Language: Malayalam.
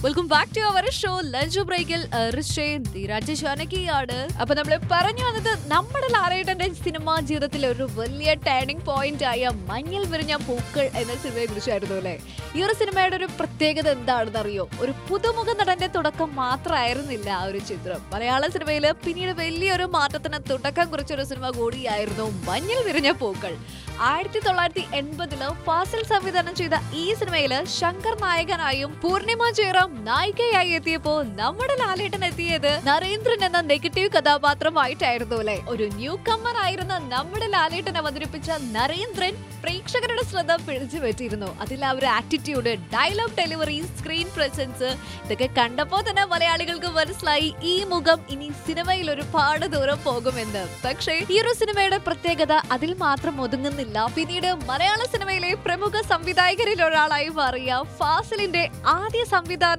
welcome back to our show lunch ബ്രേക്കിൽ രാജേഷ് ജാനകിയാണ് അപ്പൊ നമ്മൾ പറഞ്ഞു വന്നത് നമ്മുടെ ലാലേട്ടന്റെ സിനിമാ ജീവിതത്തിലെ ഒരു വലിയ ടേണിംഗ് പോയിന്റ് ആയ മഞ്ഞൾ വിരിഞ്ഞ പൂക്കൾ എന്ന സിനിമയെ കുറിച്ചായിരുന്നു അല്ലേ ഈ ഒരു സിനിമയുടെ ഒരു പ്രത്യേകത എന്താണെന്ന് അറിയോ ഒരു പുതുമുഖ നടന്റെ തുടക്കം മാത്രമായിരുന്നില്ല ആ ഒരു ചിത്രം മലയാള സിനിമയിൽ പിന്നീട് വലിയൊരു മാറ്റത്തിന് തുടക്കം കുറിച്ച ഒരു സിനിമ കൂടിയായിരുന്നു മഞ്ഞൾ വിരിഞ്ഞ പൂക്കൾ ആയിരത്തി തൊള്ളായിരത്തി എൺപതില് ഫാസിൽ സംവിധാനം ചെയ്ത ഈ സിനിമയില് ശങ്കർ നായകനായും പൂർണിമ ജയറാം നായികയായി എത്തിയപ്പോ നമ്മുടെ ലാലേട്ടൻ എത്തിയത് നരേന്ദ്രൻ എന്ന നെഗറ്റീവ് കഥാപാത്രമായിട്ടായിരുന്നു അല്ലെ ഒരു ന്യൂ കമ്മർ ആയിരുന്ന നമ്മുടെ ലാലേട്ടൻ അവതരിപ്പിച്ച നരേന്ദ്രൻ പ്രേക്ഷകരുടെ ശ്രദ്ധ പിടിച്ചു പറ്റിയിരുന്നു അതിൽ ആ ഒരു attitude dialogue delivery screen presence ഇതൊക്കെ കണ്ടപ്പോ തന്നെ മലയാളികൾക്ക് മനസ്സിലായി ഈ മുഖം ഇനി സിനിമയിൽ ഒരുപാട് ദൂരം പോകുമെന്ന് പക്ഷേ ഈ ഒരു സിനിമയുടെ പ്രത്യേകത അതിൽ മാത്രം ഒതുങ്ങുന്നില്ല പിന്നീട് മലയാള സിനിമയിലെ പ്രമുഖ സംവിധായകരിൽ ഒരാളായി മാറിയ ഫാസിലിന്റെ ആദ്യ സംവിധാന